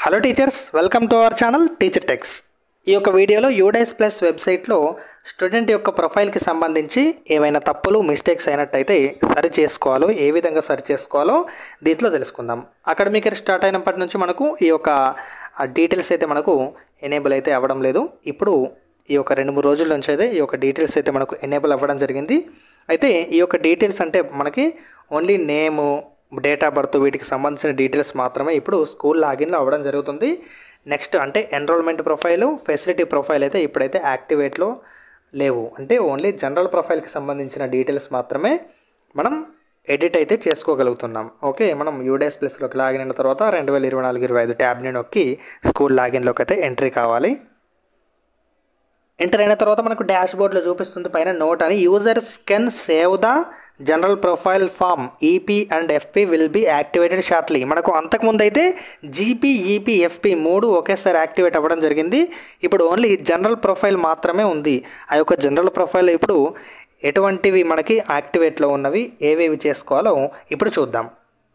hello teachers welcome to our channel teacher techs ఈ యొక్క వీడియోలో యూడైస్ ప్లస్ వెబ్సైట్లో స్టూడెంట్ యొక్క ప్రొఫైల్కి సంబంధించి ఏమైనా తప్పులు మిస్టేక్స్ అయినట్టయితే సరి చేసుకోవాలో ఏ విధంగా సరి చేసుకోవాలో దీంట్లో తెలుసుకుందాం అకాడమిక్ ఇయర్ స్టార్ట్ అయినప్పటి నుంచి మనకు ఈ యొక్క డీటెయిల్స్ అయితే మనకు ఎనేబుల్ అయితే అవ్వడం లేదు ఇప్పుడు ఈ యొక్క రెండు మూడు రోజుల నుంచి అయితే ఈ యొక్క డీటెయిల్స్ అయితే మనకు ఎనేబుల్ అవ్వడం జరిగింది అయితే ఈ యొక్క డీటెయిల్స్ అంటే మనకి only name date of birth వీటికి సంబంధించిన డీటెయిల్స్ మాత్రమే ఇప్పుడు స్కూల్ లాగిన్లో అవ్వడం జరుగుతుంది నెక్స్ట్ అంటే ఎన్రోల్మెంట్ ప్రొఫైలు ఫెసిలిటీ ప్రొఫైల్ అయితే ఇప్పుడైతే యాక్టివేట్లో లేవు అంటే ఓన్లీ జనరల్ ప్రొఫైల్కి సంబంధించిన డీటెయిల్స్ మాత్రమే మనం ఎడిట్ అయితే చేసుకోగలుగుతున్నాం ఓకే మనం యూడేస్ ప్లస్లోకి లాగిన్ అయిన తర్వాత రెండు వేల ఇరవై నాలుగు ఇరవై ఐదు ట్యాబ్ని నొక్కి స్కూల్ లాగిన్లోకి అయితే ఎంట్రీ కావాలి ఎంటర్ అయిన తర్వాత మనకు డాష్ బోర్డ్లో చూపిస్తుంది పైన నోట్ అని users can save the general profile form EP and FP will be activated shortly మనకు అంతకుముందు అయితే జీపీ ఈపీ ఎఫ్పి మూడు ఒకేసారి యాక్టివేట్ అవ్వడం జరిగింది ఇప్పుడు ఓన్లీ జనరల్ ప్రొఫైల్ మాత్రమే ఉంది ఆ యొక్క జనరల్ ప్రొఫైల్ ఇప్పుడు ఎటువంటివి మనకి యాక్టివేట్లో ఉన్నవి ఏవేవి చేసుకోవాలో ఇప్పుడు చూద్దాం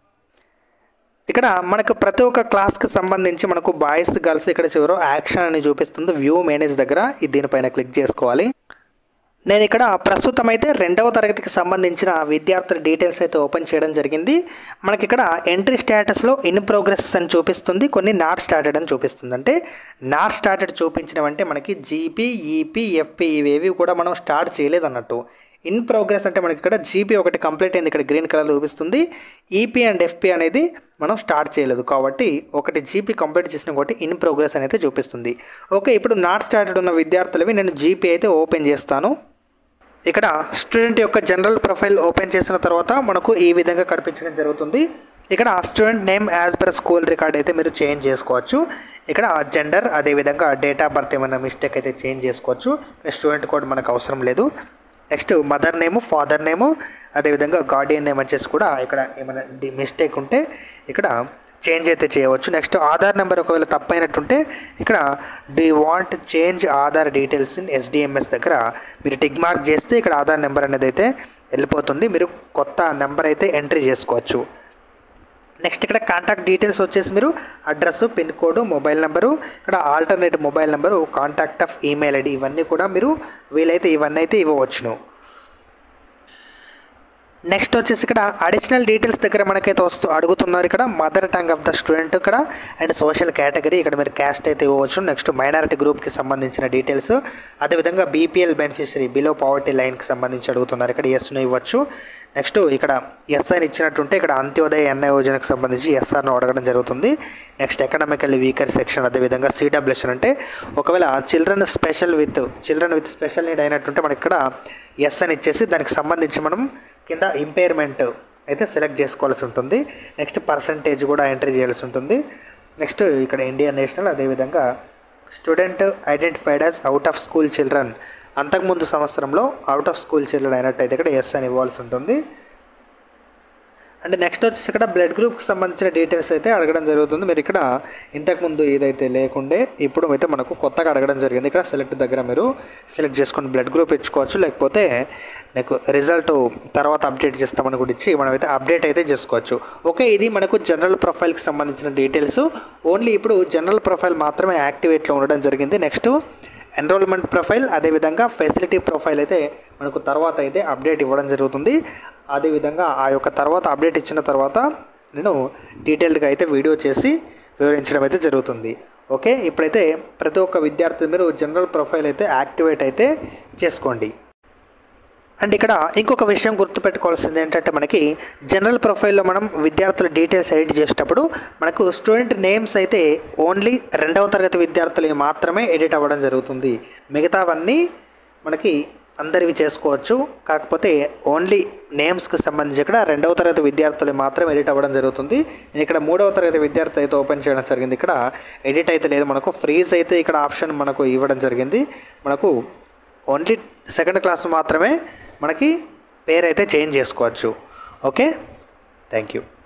ఇక్కడ మనకు ప్రతి ఒక్క క్లాస్కి సంబంధించి మనకు బాయ్స్ గర్ల్స్ ఇక్కడ చివర యాక్షన్ అని చూపిస్తుంది వ్యూ మేనేజ్ దగ్గర ఇది దీనిపైన క్లిక్ చేసుకోవాలి నేను ఇక్కడ ప్రస్తుతం అయితే రెండవ తరగతికి సంబంధించిన విద్యార్థుల డీటెయిల్స్ అయితే ఓపెన్ చేయడం జరిగింది మనకి ఇక్కడ ఎంట్రీ స్టేటస్లో ఇన్ ప్రోగ్రెస్ అని చూపిస్తుంది కొన్ని నాట్ స్టార్టెడ్ అని చూపిస్తుంది అంటే నాట్ స్టార్టెడ్ చూపించినవంటే మనకి జీపీ ఈపీ ఎఫ్పి ఇవేవి కూడా మనం స్టార్ట్ చేయలేదు అన్నట్టు ఇన్ ప్రోగ్రెస్ అంటే మనకి ఇక్కడ జీపీ ఒకటి కంప్లీట్ అయింది ఇక్కడ గ్రీన్ కలర్ చూపిస్తుంది ఈపీ అండ్ ఎఫ్పి అనేది మనం స్టార్ట్ చేయలేదు కాబట్టి ఒకటి జీపీ కంప్లీట్ చేసిన ఒకటి ఇన్ ప్రోగ్రెస్ అనేది చూపిస్తుంది ఓకే ఇప్పుడు నాట్ స్టార్టెడ్ ఉన్న విద్యార్థులవి నేను జీపీ అయితే ఓపెన్ చేస్తాను ఇక్కడ స్టూడెంట్ యొక్క జనరల్ ప్రొఫైల్ ఓపెన్ చేసిన తర్వాత మనకు ఈ విధంగా కనిపించడం జరుగుతుంది ఇక్కడ student name as per school record అయితే మీరు చేంజ్ చేసుకోవచ్చు ఇక్కడ జెండర్ అదేవిధంగా డేట్ ఆఫ్ బర్త్ ఏమైనా మిస్టేక్ అయితే చేంజ్ చేసుకోవచ్చు స్టూడెంట్ కోడ్ మనకు అవసరం లేదు next mother name father name అదేవిధంగా గార్డియన్ నేమ్ వచ్చేసి కూడా ఇక్కడ ఏమైనా మిస్టేక్ ఉంటే ఇక్కడ చేంజ్ అయితే చేయవచ్చు నెక్స్ట్ ఆధార్ నెంబర్ ఒకవేళ తప్పైనట్టుంటే ఇక్కడ do want change Aadhaar details in SDMS దగ్గర మీరు టిక్ మార్క్ చేస్తే ఇక్కడ ఆధార్ నెంబర్ అనేది అయితే వెళ్ళిపోతుంది మీరు కొత్త నెంబర్ అయితే ఎంట్రీ చేసుకోవచ్చు నెక్స్ట్ ఇక్కడ కాంటాక్ట్ డీటెయిల్స్ వచ్చేసి మీరు address pin code mobile number ఇక్కడ alternate mobile number contact of email ID ఇవన్నీ కూడా మీరు వీలైతే ఇవన్నీ అయితే ఇవ్వవచ్చును నెక్స్ట్ వచ్చేసి ఇక్కడ అడిషనల్ డీటెయిల్స్ దగ్గర మనకైతే వస్తూ అడుగుతున్నారు ఇక్కడ mother tongue of the student ఇక్కడ అండ్ సోషల్ కేటగిరీ ఇక్కడ మీరు క్యాస్ట్ అయితే ఇవ్వచ్చు నెక్స్ట్ మైనారిటీ గ్రూప్కి సంబంధించిన డీటెయిల్స్ అదేవిధంగా బీపీఎల్ బెనిఫిషరీ బిలో పావర్టీ లైన్కి సంబంధించి అడుగుతున్నారు ఇక్కడ ఎస్ను ఇవ్వచ్చు నెక్స్ట్ ఇక్కడ ఎస్ఐని ఇచ్చినట్టుంటే ఇక్కడ అంత్యోదయ ఎన్ఐ యోజనకు సంబంధించి ఎస్ఆర్ను అడగడం జరుగుతుంది నెక్స్ట్ ఎకనామికల్లీ వీకర్ సెక్షన్ అదేవిధంగా సిడబ్ల్యూషన్ అంటే ఒకవేళ children special with children with special need అయినట్టుంటే మనకి ఇక్కడ ఎస్ అని ఇచ్చేసి దానికి సంబంధించి మనం కింద ఇంపైర్మెంట్ అయితే సెలెక్ట్ చేసుకోవాల్సి ఉంటుంది నెక్స్ట్ పర్సంటేజ్ కూడా ఎంట్రీ చేయాల్సి ఉంటుంది నెక్స్ట్ ఇక్కడ ఇండియన్ నేషనల్ అదేవిధంగా student identified as out of school children అంతకుముందు సంవత్సరంలో అవుట్ ఆఫ్ స్కూల్ చిల్డ్రన్ అయినట్టయితే ఇక్కడ ఎస్ అని ఇవ్వాల్సి ఉంటుంది అండ్ నెక్స్ట్ వచ్చేసి ఇక్కడ బ్లడ్ గ్రూప్కి సంబంధించిన డీటెయిల్స్ అయితే అడగడం జరుగుతుంది మీరు ఇక్కడ ఇంతకుముందు ఏదైతే లేకుండే ఇప్పుడు అయితే మనకు కొత్తగా అడగడం జరిగింది ఇక్కడ సెలెక్ట్ దగ్గర మీరు సెలెక్ట్ చేసుకుని బ్లడ్ గ్రూప్ ఇచ్చుకోవచ్చు లేకపోతే నీకు రిజల్ట్ తర్వాత అప్డేట్ చేస్తామని కూడా ఇచ్చి మనమైతే అప్డేట్ అయితే చేసుకోవచ్చు ఓకే ఇది మనకు జనరల్ ప్రొఫైల్కి సంబంధించిన డీటెయిల్స్ ఓన్లీ ఇప్పుడు జనరల్ ప్రొఫైల్ మాత్రమే యాక్టివేట్లో ఉండడం జరిగింది నెక్స్ట్ ఎన్రోల్మెంట్ ప్రొఫైల్ అదేవిధంగా ఫెసిలిటీ ప్రొఫైల్ అయితే మనకు తర్వాత అయితే అప్డేట్ ఇవ్వడం జరుగుతుంది అదేవిధంగా ఆ యొక్క తర్వాత అప్డేట్ ఇచ్చిన తర్వాత నేను డీటెయిల్డ్గా అయితే వీడియో చేసి వివరించడం అయితే జరుగుతుంది ఓకే ఇప్పుడైతే ప్రతి ఒక్క విద్యార్థి మీరు జనరల్ ప్రొఫైల్ అయితే యాక్టివేట్ అయితే చేసుకోండి అండ్ ఇక్కడ ఇంకొక విషయం గుర్తుపెట్టుకోవాల్సింది ఏంటంటే మనకి జనరల్ ప్రొఫైల్లో మనం విద్యార్థుల డీటెయిల్స్ ఎడిట్ చేసేటప్పుడు మనకు స్టూడెంట్ నేమ్స్ అయితే ఓన్లీ రెండవ తరగతి విద్యార్థులవి మాత్రమే ఎడిట్ అవ్వడం జరుగుతుంది మిగతావన్నీ మనకి అందరివి చేసుకోవచ్చు కాకపోతే ఓన్లీ నేమ్స్కి సంబంధించి ఇక్కడ రెండవ తరగతి విద్యార్థులు మాత్రం ఎడిట్ అవ్వడం జరుగుతుంది నేను ఇక్కడ మూడవ తరగతి విద్యార్థి అయితే ఓపెన్ చేయడం జరిగింది ఇక్కడ ఎడిట్ అయితే లేదు మనకు ఫ్రీజ్ అయితే ఇక్కడ ఆప్షన్ మనకు ఇవ్వడం జరిగింది మనకు ఓన్లీ సెకండ్ క్లాస్ మాత్రమే మనకి పేరు అయితే చేంజ్ చేసుకోవచ్చు ఓకే థ్యాంక్ యూ